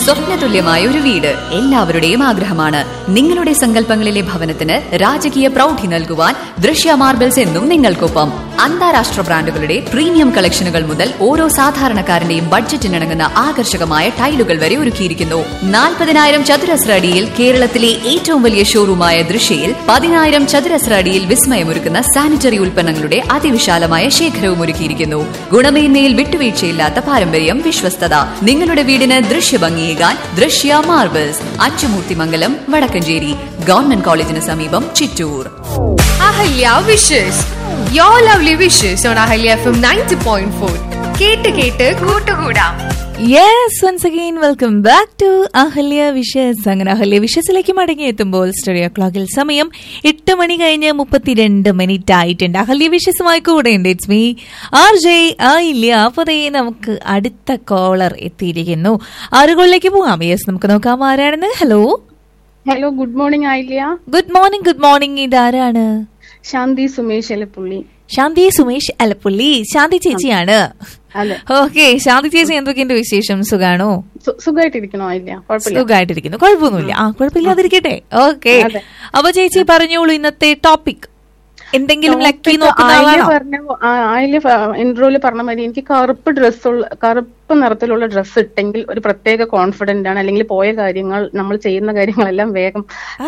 സ്വപ്നതുല്യമായ ഒരു വീട് എല്ലാവരുടെയും ആഗ്രഹമാണ് നിങ്ങളുടെ സങ്കല്പങ്ങളിലെ ഭവനത്തിന് രാജകീയ പ്രൗഢി നൽകുവാൻ ദൃശ്യ മാർബിൾസ് എന്നും നിങ്ങൾക്കൊപ്പം അന്താരാഷ്ട്ര ബ്രാൻഡുകളുടെ പ്രീമിയം കളക്ഷനുകൾ മുതൽ ഓരോ സാധാരണക്കാരന്റെയും ബഡ്ജറ്റിനിണങ്ങുന്ന ആകർഷകമായ ടൈലുകൾ വരെ ഒരുക്കിയിരിക്കുന്നു നാൽപ്പതിനായിരം ചതുരശ്ര അടിയിൽ കേരളത്തിലെ ഏറ്റവും വലിയ ഷോറൂമായ ദൃശ്യയിൽ പതിനായിരം ചതുരശ്ര അടിയിൽ വിസ്മയമൊരുക്കുന്ന സാനിറ്ററി ഉൽപ്പന്നങ്ങളുടെ അതിവിശാലമായ ശേഖരവും ഒരുക്കിയിരിക്കുന്നു ഗുണമേന്മയിൽ വിട്ടുവീഴ്ചയില്ലാത്ത പാരമ്പര്യം വിശ്വസ്തത നിങ്ങളുടെ വീടിന് ദൃശ്യഭംഗിയേകാൻ ദൃശ്യ മാർബിൾസ് അച്ചുമൂർത്തിമംഗലം വടക്കഞ്ചേരി ഗവൺമെന്റ് കോളേജിന് സമീപം Chittur Ahalya wishes yo lovely wishes on Ahalya F M ninety point four കേട്ട് കേട്ട് കൂട്ടുകൂടാം yes once again welcome back to Ahalya wishes അങ്ങനെ അഹല്യ വിഷസിലേക്ക് മടങ്ങിയെത്തുമ്പോൾ സ്റ്റുഡിയോ ക്ലോക്കിൽ സമയം എട്ട് മണി കഴിഞ്ഞ് മുപ്പത്തിരണ്ട് മിനിറ്റ് ആയിട്ടുണ്ട് അഹല്യ വിഷസുമായി കൂടെ ഉണ്ട് ഇറ്റ്സ് മീ ആർ ജെ ആ ഇല്ല അപ്പൊ ദേ നമുക്ക് അടുത്ത കോളർ എത്തിയിരിക്കുന്നു ആറുകളിലേക്ക് പോകാം യെസ് നമുക്ക് നോക്കാം ആരാണെന്ന് hello hello good morning Ayilya good morning good morning ഇതാരാണ് ശാന്തി സുമേഷ് എലപ്പുള്ളി ശാന്തി സുമേഷ് അലപ്പുള്ളി ശാന്തി ചേച്ചിയാണ് അതെ ഓക്കെ ശാന്തി ചേച്ചി എന്തൊക്കെയുണ്ട് വിശേഷം സുഖാണോ സു- സുഖായിട്ടിരിക്കണോ ആയില്ല കുഴപ്പമില്ല സുഖമായിട്ടിരിക്കുന്നു കുഴപ്പമൊന്നുമില്ല ആ കുഴപ്പമില്ലാതിരിക്കട്ടെ ഓക്കെ അതെ. അപ്പൊ ചേച്ചി പറഞ്ഞോളൂ ഇന്നത്തെ ടോപ്പിക് എന്തെങ്കിലും ലക്കി നോക്കുന്ന ആയില്യ ആളാണോ പറഞ്ഞ ആയില്യ ഇൻട്രോയില് പറഞ്ഞ മാതിരി എനിക്ക് കറുപ്പ് ഡ്രസ്സുള്ള കറുപ്പ് നിറത്തിലുള്ള ഡ്രസ്സ് ഇട്ടെങ്കിൽ ഒരു പ്രത്യേക കോൺഫിഡന്റ് ആണ് അല്ലെങ്കിൽ പോയ കാര്യങ്ങൾ നമ്മൾ ചെയ്യുന്ന കാര്യങ്ങളെല്ലാം വേഗം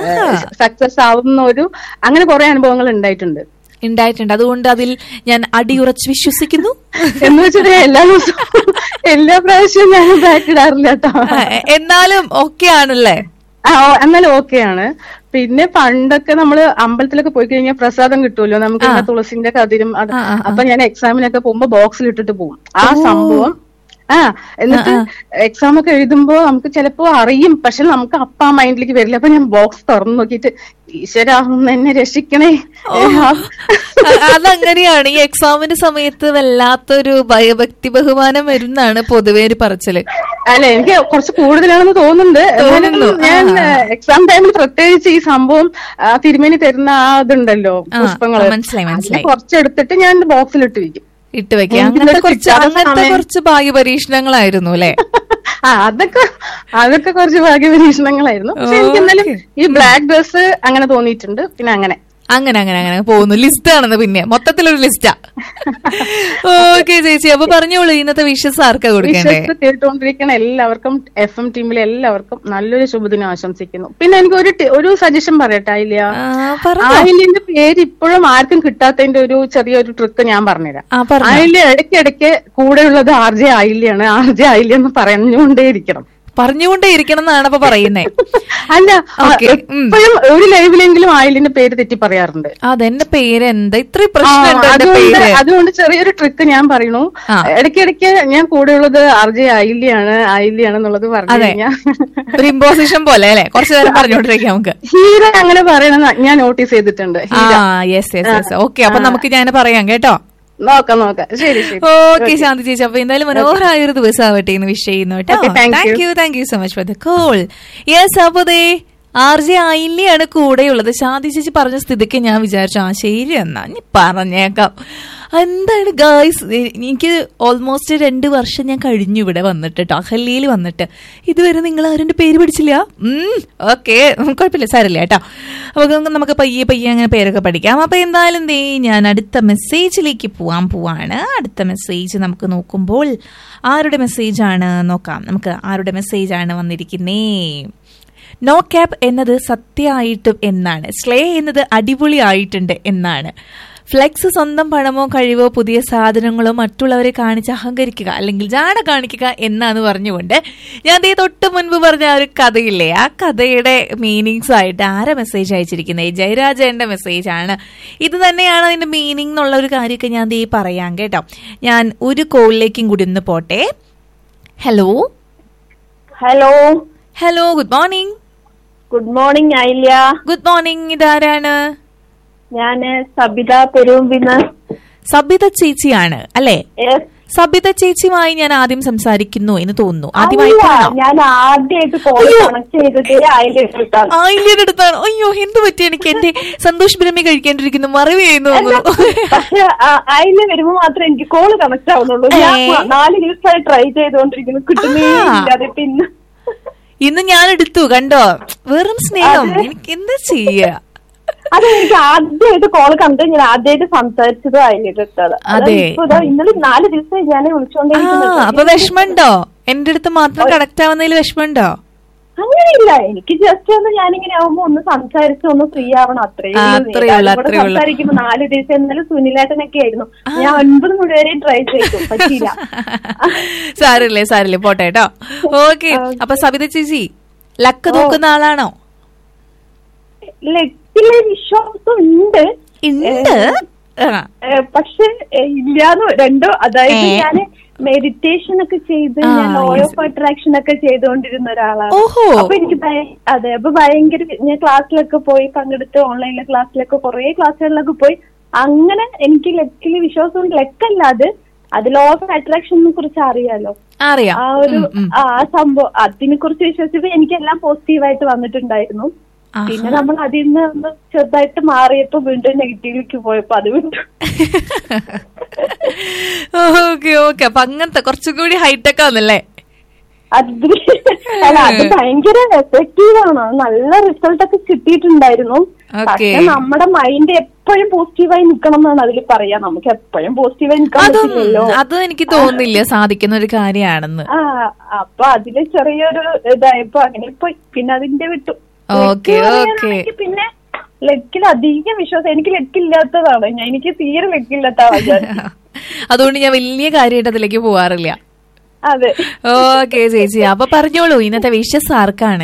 സക്സസ് ആവുന്ന ഒരു അങ്ങനെ കുറെ അനുഭവങ്ങൾ ഉണ്ടായിട്ടുണ്ട് ഉണ്ടായിട്ടുണ്ട് അതുകൊണ്ട് അതിൽ ഞാൻ അടിയുറച്ച് വിശ്വസിക്കുന്നു എന്ന് വെച്ചിട്ട് എല്ലാ ദിവസവും എല്ലാ പ്രാവശ്യവും ഞാൻ ബാക്ക് ഇടാറില്ല കേട്ടോ ആ, എന്നാലും ഓക്കെ ആണല്ലേ ആ ഓ, എന്നാലും ഓക്കെയാണ് പിന്നെ പണ്ടൊക്കെ നമ്മള് അമ്പലത്തിലൊക്കെ പോയി കഴിഞ്ഞാൽ പ്രസാദം കിട്ടുമല്ലോ നമുക്ക് ഇങ്ങനെ തുളസിന്റെ കതിരും അത് ആ, ആ, ആ. അപ്പൊ ഞാൻ എക്സാമിനൊക്കെ പോകുമ്പോ ബോക്സിൽ ഇട്ടിട്ട് പോകും ആ സംഭവം ആ എന്നിട്ട് എക്സാം ഒക്കെ എഴുതുമ്പോ നമുക്ക് ചിലപ്പോ അറിയും പക്ഷെ നമുക്ക് അപ്പ ആ മൈൻഡിലേക്ക് വരില്ല അപ്പൊ ഞാൻ ബോക്സ് തുറന്നു നോക്കിയിട്ട് ഈശ്വരാ ഒന്ന് എന്നെ രക്ഷിക്കണേ അ- അതങ്ങനെയാണ് ഈ എക്സാമിന്റെ സമയത്ത് വല്ലാത്തൊരു ഭയഭക്തി ബഹുമാനം വരുന്നാണ് പൊതുവേ ഒരു പറച്ചില് അല്ല എനിക്ക് കുറച്ച് കൂടുതലാണെന്ന് തോന്നുന്നുണ്ട് എന്നാലും തോന്നുന്നു. ഞാൻ എക്സാം ടൈമിൽ പ്രത്യേകിച്ച് ഈ സംഭവം ആ, തിരുമേനി തരുന്ന ആ ഇതുണ്ടല്ലോ ആ, പുഷ്പങ്ങള് മനസ്സിലായി, മനസ്സിലായി. അതില് കുറച്ചെടുത്തിട്ട് ഞാൻ ബോക്സിൽ ഇട്ട് വെക്കും ഇട്ട് വെക്കുക എനിക്ക് അങ്ങനത്തെ ഇതൊക്കെ കുറച്ച് കിട്ടാത്ത അങ്ങനത്തെ സമയം- കുറച്ച് ഭാഗ്യ പരീക്ഷണങ്ങളായിരുന്നു അല്ലെ ആ അതൊക്കെ അതൊക്കെ കുറച്ച് ഭാഗ്യപരീക്ഷണങ്ങളായിരുന്നു പക്ഷെ എനിക്ക് എന്നാലും ഈ ബ്ലാക്ക് ഡ്രസ് അങ്ങനെ തോന്നിയിട്ടുണ്ട് പിന്നെ അങ്ങനെ അങ്ങനെ അങ്ങനെ അങ്ങനെ പോകുന്നു ലിസ്റ്റ് ആണെന്ന് പിന്നെ മൊത്തത്തിലൊരു ലിസ്റ്റാ ഓക്കെ ചേച്ചി അപ്പൊ പറഞ്ഞോളൂ ഇന്നത്തെ വിഷസ് ആർക്കാ കൊടുക്കണ്ടേ വിശ്വസ് കേട്ടുകൊണ്ടിരിക്കുന്ന എല്ലാവർക്കും എഫ് എം ടീമിലെ എല്ലാവർക്കും നല്ലൊരു ശുഭദിനം ആശംസിക്കുന്നു പിന്നെ എനിക്ക് ഒരു ടി- ഒരു സജഷൻ പറയട്ടെ ഇല്ല ആ, പറഞ്ഞോ. ആയില്യന്റെ പേര് ഇപ്പോഴും ആർക്കും കിട്ടാത്തതിന്റെ ഒരു ചെറിയൊരു ട്രിക്ക് ഞാൻ പറഞ്ഞുതരാം ആ പറഞ്ഞോ ആയില്യ ഇടയ്ക്കിടയ്ക്ക് കൂടെയുള്ളത് ആർ ജെ ആയില്യാണ് ആർ ജെ ആയില്യ എന്ന് പറഞ്ഞുകൊണ്ടേയിരിക്കണം പറഞ്ഞുകൊണ്ടേ ഇരിക്കണം എന്നാണ് അപ്പൊ പറയുന്നേ അല്ല Okay, ഉം. എപ്പോഴും ഒരു ലൈവിലെങ്കിലും ആയില്യന്റെ പേര് തെറ്റി പറയാറുണ്ട് അതെന്റെ പേര് എന്താ ഇത്രയും ആ, പ്രശ്നമുണ്ട് എന്റെ അതുകൊണ്ട് പേര് അതുകൊണ്ട് ചെറിയൊരു ട്രിക്ക് ഞാൻ പറയണു ആ. ഇടയ്ക്കിടയ്ക്ക് ഞാൻ കൂടെയുള്ളത് ആർ ജെ ആയില്യാണ് ആയില്യാണ് എന്നുള്ളത് പറഞ്ഞു അതെ. കഴിഞ്ഞാൽ ഒരു ഇമ്പോസിഷൻ പോലെ അല്ലെ കുറച്ചു നേരം പറഞ്ഞോണ്ടിരിക്കാം നമുക്ക് ഹീര അങ്ങനെ പറയണെന്ന് ഞാൻ നോട്ടീസ് ചെയ്തിട്ടുണ്ട് ആ Heera yes yes yes okay അപ്പൊ നമുക്ക് ഞാൻ പറയാം കേട്ടോ നോക്കാം നോക്കാം ശരി ശരി ഓക്കെ ശാന്തി ചേച്ചി അപ്പൊ എന്തായാലും മനോഹരമായ ഒരു ദിവസം ആവട്ടെ എന്ന് വിഷ് ചെയ്യുന്നു കേട്ടോ Okay, thank you. Thank you thank you so much for the call yes അപ്പൊ ദേ ആർ ജെ ആയില്യാണ് കൂടെയുള്ളത് ശാന്തി ചേച്ചി പറഞ്ഞ സ്ഥിതിക്ക് ഞാൻ വിചാരിച്ചു ആ ശരി എന്നാ നീ പറഞ്ഞേക്കാം എന്താണ് ഗായ്സ് എനിക്ക് ഓൾമോസ്റ്റ് രണ്ട് വർഷം ഞാൻ കഴിഞ്ഞു ഇവിടെ വന്നിട്ട് കേട്ടോ അഹല്യയിൽ വന്നിട്ട് ഇതുവരെ നിങ്ങൾ ആരുടെ പേര് പഠിച്ചില്ല ഓക്കെ കുഴപ്പമില്ല സാരല്ല കേട്ടോ അപ്പൊ നമുക്ക് നമുക്ക് പയ്യെ പയ്യെ അങ്ങനെ പേരൊക്കെ പഠിക്കാം അപ്പൊ എന്തായാലും ദേ ഞാൻ അടുത്ത മെസ്സേജിലേക്ക് പോവാൻ പോവാണ് അടുത്ത മെസ്സേജ് നമുക്ക് നോക്കുമ്പോൾ ആരുടെ മെസ്സേജാണ് നോക്കാം നമുക്ക് ആരുടെ മെസ്സേജാണ് വന്നിരിക്കുന്നേ നോ ക്യാപ് എന്നത് സത്യമായിട്ടും എന്നാണ് സ്ലേ എന്നത് അടിപൊളിയായിട്ടുണ്ട് എന്നാണ് ഫ്ലെക്സ് സ്വന്തം പണമോ കഴിവോ പുതിയ സാധനങ്ങളോ മറ്റുള്ളവരെ കാണിച്ച് അഹങ്കരിക്കുക അല്ലെങ്കിൽ ജാട കാണിക്കുക എന്നാന്ന് പറഞ്ഞുകൊണ്ട് ഞാൻ ദേ തൊട്ട് മുൻപ് പറഞ്ഞ ആ ഒരു കഥയില്ലേ ആ കഥയുടെ മീനിങ്സ് ആയിട്ട് ആരാ മെസ്സേജ് അയച്ചിരിക്കുന്നത് ജയരാജന്റെ മെസ്സേജ് ആണ് ഇത് തന്നെയാണ് അതിന്റെ മീനിങ് എന്നുള്ള ഒരു കാര്യമൊക്കെ ഞാൻ ദേ പറയാം കേട്ടോ ഞാൻ ഒരു കോളിലേക്കും കൂടി ഒന്ന് പോട്ടെ hello hello hello good morning good morning Ayilya good morning ഇതാരാണ് ഞാന് സബിത പെരുമ്പിന്ന് സബിത ചേച്ചിയാണ് അല്ലെ Yes. സബിത ചേച്ചിയുമായി ഞാൻ ആദ്യം സംസാരിക്കുന്നു എന്ന് തോന്നുന്നു അല്ല, ആദ്യമായിട്ടാണോ ഞാൻ ആദ്യമായിട്ട് കോൾ അയ്യോ. കണക്ട് ചെയ്തത് ആയില്യ എടുത്താണ് ആയില്യയുടെ അടുത്താണ് അയ്യോ എന്ത് പറ്റി എനിക്ക് എന്റെ സന്തോഷ് ബ്രഹ്മി കഴിക്കേണ്ടിരിക്കുന്നു മറവി ചെയ്യുന്നു തോന്നുന്നു പക്ഷെ ആയില്യ വരുമ്പോ മാത്രമേ എനിക്ക് കോള് കണക്ട് ആവുന്നുള്ളൂ ഞാൻ ഏ. നാല് ദിവസമായി ട്രൈ ചെയ്തുകൊണ്ടിരിക്കുന്നു കിട്ടുന്നേ ആ. ഇല്ലാതെ പിന്നെ ഇന്ന് ഞാൻ എടുത്തു കണ്ടോ വെറും സ്നേഹം എനിക്ക് എന്താ ചെയ്യാ അത് എനിക്ക് ആദ്യമായിട്ട് കോൾ കണ്ട് ഞാൻ ആദ്യമായിട്ട് സംസാരിച്ചത് അതിലിട്ടത് അതെ. ഇന്നലെ നാല് ദിവസമായി ഞാൻ ആ വിളിച്ചോണ്ടിരിക്കുന്നത് അപ്പൊ വിഷമമുണ്ടോ എന്റെ അടുത്ത് മാത്രം കണക്ട് ആവുന്നതിൽ വിഷമമുണ്ടോ അങ്ങനെയില്ല എനിക്ക് ജസ്റ്റ് ഒന്ന് ഞാനിങ്ങനെ ആവുമ്പോ ഒന്ന് സംസാരിച്ച് ഒന്ന് ഫ്രീ ആവണം അത്രേ ആ, ഉള്ളൂ. അത്രേ ഉള്ളൂ, ഇവിടെ അത്രേ ഉള്ളൂ. സംസാരിക്കുമ്പോ നാല് ദിവസം ഇന്നലെ സുനിലേട്ടനൊക്കെ ആയിരുന്നു ഞാൻ ഒൻപത് മണി വരെ ട്രൈ ചെയ്തു പറ്റിയില്ല സാരില്ലേ സാരില്ലേ പോട്ടെ കേട്ടോ ഓക്കെ അപ്പൊ സബിത ചേച്ചി ലക്ക് നോക്കുന്ന ആളാണോ ലക്കിലെ വിശ്വാസം ഉണ്ട് ഉണ്ട് ആ. ഏ, പക്ഷെ ഏ, ഇല്ലാന്ന് രണ്ടോ അതായത് ഏ? ഞാൻ മെഡിറ്റേഷൻ ഒക്കെ ചെയ്ത് ആ, ഞാൻ ലോ yes. ഓഫ് അട്രാക്ഷൻ ഒക്കെ ചെയ്തുകൊണ്ടിരുന്ന ഒരാളാണ് ഓഹോ. അപ്പൊ എനിക്ക് ഭയ- അതെ അപ്പൊ ഭയങ്കര ഞാൻ ക്ലാസ്സിലൊക്കെ പോയി പങ്കെടുത്ത് ഓൺലൈനിലെ ക്ലാസ്സിലൊക്കെ കുറെ ക്ലാസ്സുകളിലൊക്കെ പോയി അങ്ങനെ എനിക്ക് ലക്കില് വിശ്വാസം ലക്കല്ല അത് അത് ലോ ഓഫ് അട്രാക്ഷനെ കുറിച്ച് അറിയാലോ അറിയാം ആ ഒരു ഉം, ഉം. ആ സംഭവം അതിനെ കുറിച്ച് വിശ്വസിച്ചപ്പോ എനിക്കെല്ലാം പോസിറ്റീവായിട്ട് വന്നിട്ടുണ്ടായിരുന്നു ആഹാ. പിന്നെ നമ്മൾ അതിൽ നിന്ന് ഒന്ന് ചെറുതായിട്ട് മാറിയപ്പോ വീണ്ടും നെഗറ്റീവിലേക്ക് പോയപ്പോ അത് വിട്ടു ഓക്കെ ഓക്കെ അപ്പൊ അങ്ങനത്തെ കുറച്ചും കൂടി ഹൈടെക് ആണല്ലേ അത് അല്ല അത് ഭയങ്കര എഫക്റ്റീവ് ആണ് നല്ല റിസൾട്ട് ഒക്കെ കിട്ടിയിട്ടുണ്ടായിരുന്നു Okay. പക്ഷെ നമ്മുടെ മൈൻഡ് എപ്പോഴും പോസിറ്റീവായി നിൽക്കണം എന്നാണ് അതിൽ പറയാ നമുക്ക് എപ്പോഴും പോസിറ്റീവായി നിൽക്കാൻ അതും പറ്റില്ലല്ലോ അതും എനിക്ക് തോന്നുന്നില്ല സാധിക്കുന്ന ഒരു കാര്യമാണെന്ന് ആ അപ്പൊ അതില് ചെറിയൊരു ഇതായപ്പോ അങ്ങനെ പോയി പിന്നെ അതിന്റെ വിട്ടു Okay, ലക്ക് okay. പറയാനാണെങ്കിൽ പിന്നെ ലക്കിൽ അധികം വിശ്വാസം എനിക്ക് ലക്കില്ലാത്തതാണ് ഞാൻ എനിക്ക് തീരെ ലക്കില്ലാത്ത ആളാണ് അതുകൊണ്ട് ഞാൻ വലിയ കാര്യമായിട്ട് അതിലേക്ക് പോവാറില്ല അതെ ഓക്കെ ചേച്ചി അപ്പൊ പറഞ്ഞോളൂ ഇന്നത്തെ വിഷസ് ആർക്കാണ്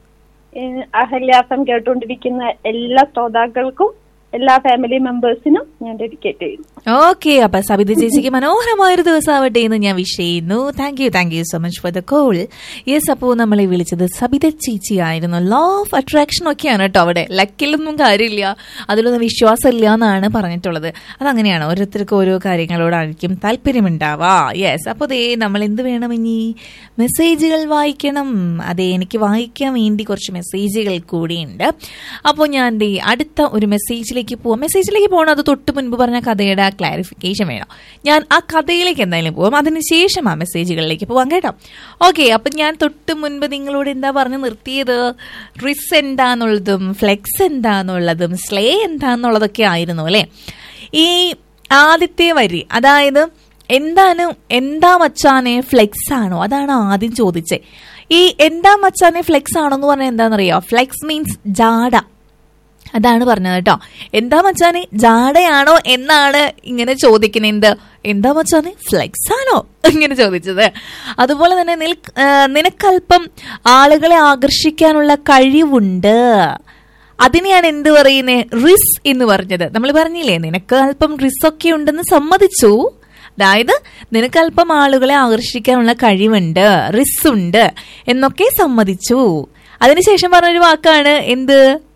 ഏഹ് അഹല്യാസം കേട്ടുകൊണ്ടിരിക്കുന്ന എല്ലാ ശ്രോതാക്കൾക്കും എല്ലാ ഫാമിലി മെമ്പേഴ്സിനും ഞാൻ ഡെഡിക്കേറ്റ് ചെയ്യുന്നു ഓക്കെ അപ്പൊ സബിത ചേച്ചിക്ക് മനോഹരമായ ഒരു ദിവസമാവട്ടെ എന്ന് ഞാൻ വിഷ് ചെയ്യുന്നു thank you thank you so much for the call yes അപ്പോൾ നമ്മളെ വിളിച്ചത് സബിത ചേച്ചി ആയിരുന്നു ലോ ഓഫ് അട്രാക്ഷൻ ഒക്കെയാണ് കേട്ടോ അവിടെ ലക്കിലൊന്നും കാര്യമില്ല അതിലൊന്നും വിശ്വാസമില്ല എന്നാണ് പറഞ്ഞിട്ടുള്ളത് അതങ്ങനെയാണ് ഓരോരുത്തർക്കും ഓരോ കാര്യങ്ങളോടായിരിക്കും താല്പര്യമുണ്ടാവാ യെസ് അപ്പോൾ ദേ നമ്മൾ എന്ത് വേണം ഇനി മെസ്സേജുകൾ വായിക്കണം അതെ എനിക്ക് വായിക്കാൻ വേണ്ടി കുറച്ച് മെസ്സേജുകൾ കൂടിയുണ്ട് അപ്പോൾ ഞാൻ ദേ അടുത്ത ഒരു മെസ്സേജിലേക്ക് പോവാം മെസ്സേജിലേക്ക് പോകണം അത് തൊട്ട് മുൻപ് പറഞ്ഞ കഥയുടെ ആ ക്ലാരിഫിക്കേഷൻ വേണം ഞാൻ ആ കഥയിലേക്ക് എന്തായാലും പോവാം അതിനുശേഷം ആ മെസ്സേജുകളിലേക്ക് പോവാം കേട്ടോ ഓക്കെ അപ്പം ഞാൻ തൊട്ട് മുൻപ് നിങ്ങളോട് എന്താ പറഞ്ഞ് നിർത്തിയത് റിസ് എന്താന്നുള്ളതും ഫ്ലെക്സ് എന്താന്നുള്ളതും സ്ലേ എന്താന്നുള്ളതൊക്കെ ആയിരുന്നു അല്ലേ ഈ ആദ്യത്തെ വരി അതായത് എന്താണ് എന്താ മച്ചാനെ ഫ്ലെക്സ് ആണോ അതാണ് ആദ്യം ചോദിച്ചത് ഈ എന്താ മച്ചാനെ ഫ്ലെക്സ് ആണോ എന്ന് പറഞ്ഞാൽ എന്താണെന്നറിയോ ഫ്ലെക്സ് മീൻസ് ജാട അതാണ് പറഞ്ഞത് കേട്ടോ എന്താ മച്ചാനെ ജാടയാണോ എന്നാണ് ഇങ്ങനെ ചോദിക്കുന്നത് എന്ത് എന്താ മച്ചാനെ ഫ്ലെക്സ് ആണോ ഇങ്ങനെ ചോദിച്ചത് അതുപോലെ തന്നെ നിൽക്ക് ആ, നിനക്കല്പം ആളുകളെ ആകർഷിക്കാനുള്ള കഴിവുണ്ട് അതിനെയാണ് എന്ത് പറയുന്നത് റിസ് എന്ന് പറഞ്ഞത് നമ്മൾ പറഞ്ഞില്ലേ നിനക്ക് അല്പം റിസ് ഒക്കെ ഉണ്ടെന്ന് സമ്മതിച്ചു അതായത് നിനക്ക് അല്പം ആളുകളെ ആകർഷിക്കാനുള്ള കഴിവുണ്ട് റിസ് ഉണ്ട് എന്നൊക്കെ സമ്മതിച്ചു അതിനുശേഷം പറഞ്ഞൊരു വാക്കാണ് എന്ത്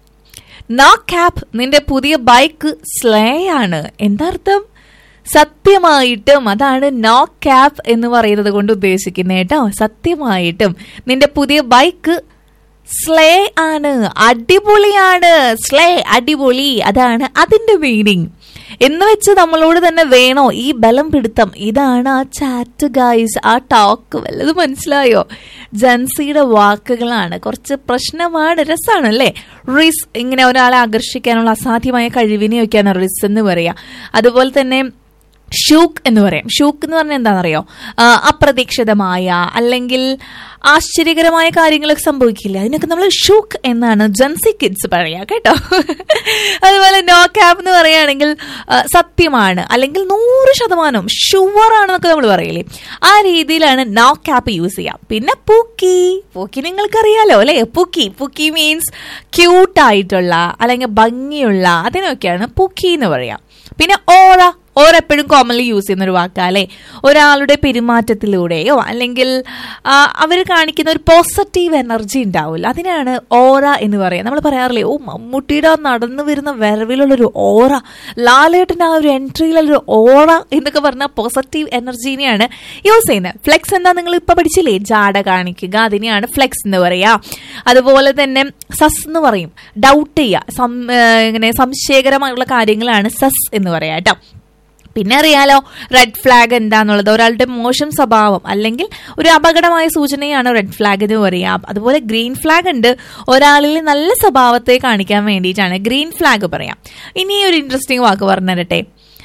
നാ ക്യാപ് നിന്റെ പുതിയ ബൈക്ക് സ്ലേ ആണ് എന്താ അർത്ഥം സത്യമായിട്ടും അതാണ് നോ ക്യാപ് എന്ന് പറയുന്നത് കൊണ്ട് ഉദ്ദേശിക്കുന്നത് കേട്ടോ സത്യമായിട്ടും നിന്റെ പുതിയ ബൈക്ക് സ്ലേ ആണ് അടിപൊളിയാണ് സ്ലേ അടിപൊളി അതാണ് അതിന്റെ മീനിങ് എന്ന് വെച്ച് നമ്മളോട് തന്നെ വേണോ ഈ ബലം പിടുത്തം ഇതാണ് ആ ചാറ്റ് ഗൈസ് ആ ടോക്ക് വല്ലത് മനസ്സിലായോ ജൻസിയുടെ വാക്കുകളാണ് കുറച്ച് പ്രശ്നമാണ് രസമാണ് അല്ലേ റിസ് ഇങ്ങനെ ഒരാളെ ആകർഷിക്കാനുള്ള അസാധ്യമായ കഴിവിനെയൊക്കെയാണ് റിസ് എന്ന് പറയാ അതുപോലെ തന്നെ ഷൂക്ക് എന്ന് പറയാം ഷൂക്ക് എന്ന് പറഞ്ഞാൽ എന്താണെന്നറിയോ ആ, അപ്രതീക്ഷിതമായ അല്ലെങ്കിൽ ആശ്ചര്യകരമായ കാര്യങ്ങളൊക്കെ സംഭവിക്കില്ല അതിനൊക്കെ നമ്മൾ ഷൂക്ക് എന്നാണ് ജൻസി കിഡ്സ് പറയാ കേട്ടോ അതുപോലെ നോ ക്യാപ് എന്ന് പറയുകയാണെങ്കിൽ ആ, സത്യമാണ് അല്ലെങ്കിൽ നൂറ് ശതമാനം ഷുവർ ആണെന്നൊക്കെ നമ്മൾ പറയില്ലേ ആ രീതിയിലാണ് നോ ക്യാപ്പ് യൂസ് ചെയ്യാം പിന്നെ പൂക്കി പൂക്കി നിങ്ങൾക്കറിയാലോ അല്ലെ പൂക്കി പൂക്കി മീൻസ് ക്യൂട്ടായിട്ടുള്ള അല്ലെങ്കിൽ ഭംഗിയുള്ള അതിനൊക്കെയാണ് പൂക്കി എന്ന് പറയാം പിന്നെ ഓറ ഓർ എപ്പോഴും കോമൺലി യൂസ് ചെയ്യുന്ന ഒരു വാക്കാല്ലേ ഒരാളുടെ പെരുമാറ്റത്തിലൂടെയോ അല്ലെങ്കിൽ അവർ കാണിക്കുന്ന ഒരു പോസിറ്റീവ് എനർജി ഉണ്ടാവില്ല അതിനാണ് ഓറ എന്ന് പറയുക നമ്മൾ പറയാറില്ലേ ഓ മമ്മൂട്ടിയുടെ ആ നടന്നു വരുന്ന വരവിലുള്ളൊരു ഓറ ലാലേട്ടൻ്റെ ആ ഒരു എൻട്രിയിലുള്ളൊരു ഓറ എന്നൊക്കെ പറഞ്ഞാൽ പോസിറ്റീവ് എനർജീനെയാണ് യൂസ് ചെയ്യുന്നത് ഫ്ലെക്സ് എന്താ നിങ്ങൾ ഇപ്പൊ പഠിച്ചില്ലേ ജാട കാണിക്കുക അതിനെയാണ് ഫ്ലെക്സ് എന്ന് പറയാ അതുപോലെ തന്നെ സസ് എന്ന് പറയും ഡൗട്ട് ചെയ്യുക സം- ഏഹ് ഇങ്ങനെ സംശയകരമായുള്ള കാര്യങ്ങളാണ് സസ് എന്ന് പറയാം കേട്ടോ പിന്നെ അറിയാലോ റെഡ് ഫ്ലാഗ് എന്താന്നുള്ളത് ഒരാളുടെ മോശം സ്വഭാവം അല്ലെങ്കിൽ ഒരു അപകടമായ സൂചനയാണ് റെഡ് ഫ്ലാഗ് എന്ന് പറയാം അതുപോലെ ഗ്രീൻ ഫ്ലാഗ് ഉണ്ട് ഒരാളിൽ നല്ല സ്വഭാവത്തെ കാണിക്കാൻ വേണ്ടിയിട്ടാണ് ഗ്രീൻ ഫ്ലാഗ് പറയാം ഇനി ഒരു ഇൻട്രസ്റ്റിംഗ് വാക്ക് പറഞ്ഞു തരട്ടെ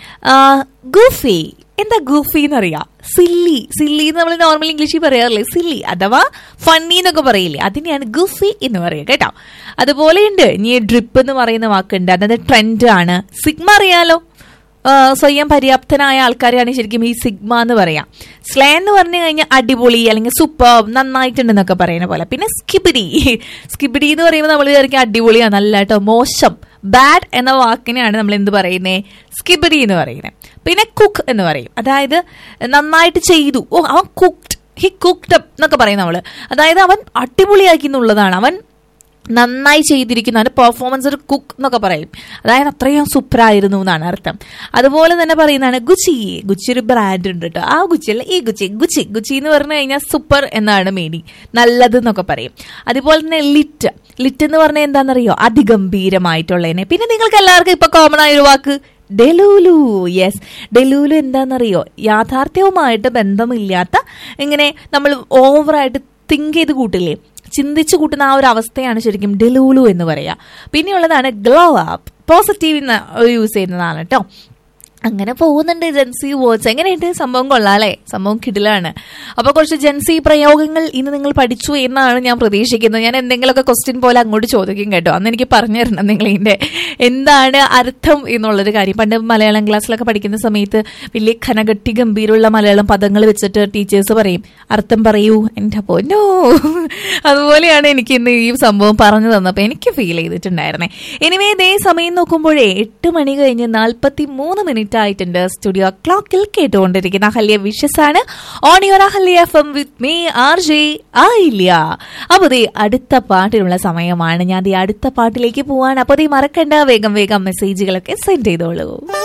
ഗൂഫി എന്താ ഗൂഫി എന്നറിയാം സില്ലി സില്ലി എന്ന് നമ്മൾ നോർമൽ ഇംഗ്ലീഷിൽ പറയാറില്ലേ സില്ലി അഥവാ ഫണ്ണി എന്നൊക്കെ പറയില്ലേ അതിനെയാണ് ഗുഫി എന്ന് പറയുക കേട്ടോ അതുപോലെ ഉണ്ട് ഇനി ഡ്രിപ്പ് എന്ന് പറയുന്ന വാക്കുണ്ട് അതായത് ട്രെൻഡ് ആണ് സിഗ്മ അറിയാലോ ആ, സ്വയം പര്യാപ്തനായ ആൾക്കാരെയാണ് ശരിക്കും ഈ സിഗ്മ എന്ന് പറയാം സ്ലേ എന്ന് പറഞ്ഞു കഴിഞ്ഞാൽ അടിപൊളി അല്ലെങ്കിൽ സൂപ്പർ നന്നായിട്ടുണ്ടെന്നൊക്കെ പറയുന്ന പോലെ പിന്നെ സ്കിബിഡി സ്കിബിഡി എന്ന് പറയുമ്പോൾ നമ്മൾ വിചാരിക്കും അടിപൊളിയാണ് നല്ല കേട്ടോ മോശം ബാഡ് എന്ന വാക്കിനെയാണ് നമ്മൾ എന്ത് പറയുന്നത് സ്കിബിഡി എന്ന് പറയുന്നത് പിന്നെ കുക്ക് എന്ന് പറയും അതായത് നന്നായിട്ട് ചെയ്തു ഓ അവൻ കുക്ഡ് ഹി കുക്ഡ് എന്നൊക്കെ പറയും നമ്മള് അതായത് അവൻ അടിപൊളിയാക്കി എന്നുള്ളതാണ് അവൻ നന്നായി ചെയ്തിരിക്കുന്നു അതിന്റെ പെർഫോമൻസ് ഒരു കുക്ക് എന്നൊക്കെ പറയും അതായത് അത്രയും സൂപ്പർ ആയിരുന്നു എന്നാണ് അർത്ഥം അതുപോലെ തന്നെ പറയുന്നതാണ് ഗുച്ചി ഗുച്ചി ഒരു ബ്രാൻഡ് ഉണ്ട് കേട്ടോ ആ ഗുച്ചി അല്ല ഈ ഗുച്ചി ഗുച്ചി ഗുച്ചി എന്ന് പറഞ്ഞു കഴിഞ്ഞാൽ സൂപ്പർ എന്നാണ് മീനിങ് നല്ലത് എന്നൊക്കെ പറയും അതുപോലെ തന്നെ ലിറ്റ് ലിറ്റ് എന്ന് പറഞ്ഞാൽ എന്താണെന്നറിയോ അതിഗംഭീരമായിട്ടുള്ളതിനെ പിന്നെ നിങ്ങൾക്ക് എല്ലാവർക്കും ഇപ്പൊ കോമൺ ആയ ഒരു വാക്ക് ഡെലൂലു യെസ് ഡെലൂലു എന്താണെന്നറിയോ യാഥാർത്ഥ്യവുമായിട്ട് ബന്ധമില്ലാത്ത ഇങ്ങനെ നമ്മൾ ഓവറായിട്ട് തിങ്ക് ചെയ്ത് കൂട്ടില്ലേ ചിന്തിച്ചു കൂട്ടുന്ന ആ ഒരു അവസ്ഥയാണ് ശരിക്കും ഡെലൂലു എന്ന് പറയാ പിന്നെയുള്ളതാണ് ഗ്ലോ അപ്പ് പോസിറ്റീവ് യൂസ് ചെയ്യുന്നതാണ് കേട്ടോ അങ്ങനെ പോകുന്നുണ്ട് ജെൻസി വേർഡ്സ് എങ്ങനെയുണ്ട് സംഭവം കൊള്ളാല്ലേ സംഭവം കിടിലാണ് അപ്പൊ കുറച്ച് ജെൻസി പ്രയോഗങ്ങൾ ഇന്ന് നിങ്ങൾ പഠിച്ചു എന്നാണ് ഞാൻ പ്രതീക്ഷിക്കുന്നത് ഞാൻ എന്തെങ്കിലുമൊക്കെ ക്വസ്റ്റ്യൻ പോലെ അങ്ങോട്ട് ചോദിക്കും കേട്ടോ അന്ന് എനിക്ക് പറഞ്ഞു തരണം നിങ്ങൾ ഇതിന്റെ എന്താണ് അർത്ഥം എന്നുള്ളൊരു കാര്യം പണ്ട് മലയാളം ക്ലാസ്സിലൊക്കെ പഠിക്കുന്ന സമയത്ത് വലിയ ഘനകട്ടി ഗംഭീരമുള്ള മലയാളം പദങ്ങൾ വെച്ചിട്ട് ടീച്ചേഴ്സ് പറയും അർത്ഥം പറയൂ എൻ്റെ പൊന്നോ അതുപോലെയാണ് എനിക്ക് ഇന്ന് ഈ സംഭവം പറഞ്ഞു തന്നപ്പോൾ എനിക്ക് ഫീൽ ചെയ്തിട്ടുണ്ടായിരുന്നേ എനിവേ ഇതേ സമയം നോക്കുമ്പോഴേ എട്ട് മണി കഴിഞ്ഞ് നാൽപ്പത്തി മൂന്ന് മിനിറ്റ് ആയിട്ടുണ്ട് സ്റ്റുഡിയോ ക്ലോക്കിൽ കേട്ടുകൊണ്ടിരിക്കുന്ന അഹല്യ വിഷസ് ആണ് on your Ahalya F M with me R J Ayilya അപ്പൊ ദേ അടുത്ത പാട്ടിനുള്ള സമയമാണ് ഞാൻ ദേ അടുത്ത പാട്ടിലേക്ക് പോവാണ് അപ്പൊ ദേ മറക്കണ്ട വേഗം വേഗം മെസ്സേജുകളൊക്കെ സെൻഡ് ചെയ്തോളൂ